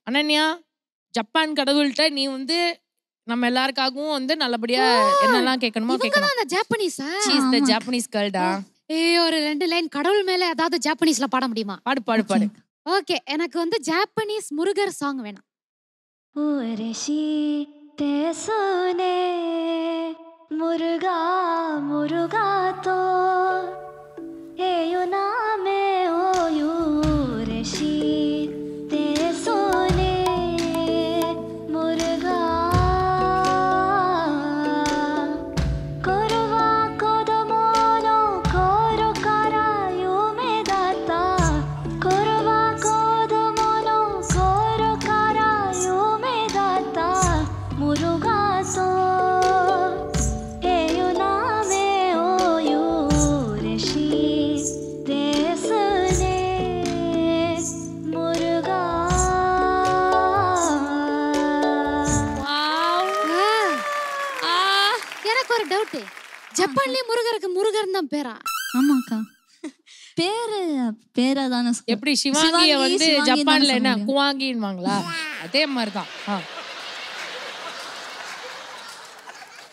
Ananya Japan கடவுள்கிட்ட நீ வந்து நம்ம எல்லாருக்காகவும் வந்து நல்லபடியா என்னெல்லாம் கேட்கணுமோ இவங்க கேட்கணும் தான் அந்த ஜாப்பனீஸா சீஸ் த ஜாப்பனீஸ் கேர்ள்டா ஏய் ஒரு ரெண்டு லைன் கடவுள் மேல ஏதாவது ஜாப்பனீஸ்ல பாட முடியுமா பாடு பாடு பாடு ஓகே எனக்கு வந்து ஜாப்பனீஸ் முருகர் சாங் வேணும் 嬉しいですねムルガムルガと栄誉な目を言う嬉しいですねムルガこれは子供の頃から夢だったこれは子供の頃から夢だったムルガと栄誉な目を言う嬉しいですねムルガ எனக்கு ஒரு டவுட் ஜப்பான்லயே முருகருக்கு முருகர் தான் பேரா ஆமாக்கா பேரு பேரா தானே எப்படி சிவாங்கிய வந்து சிவாங்கி, சிவாங்கி ஜப்பான்ல தானே என்ன சொல்ல முடியும். குவாங்கின்வாங்களா அதே மாதிரிதான் ஆ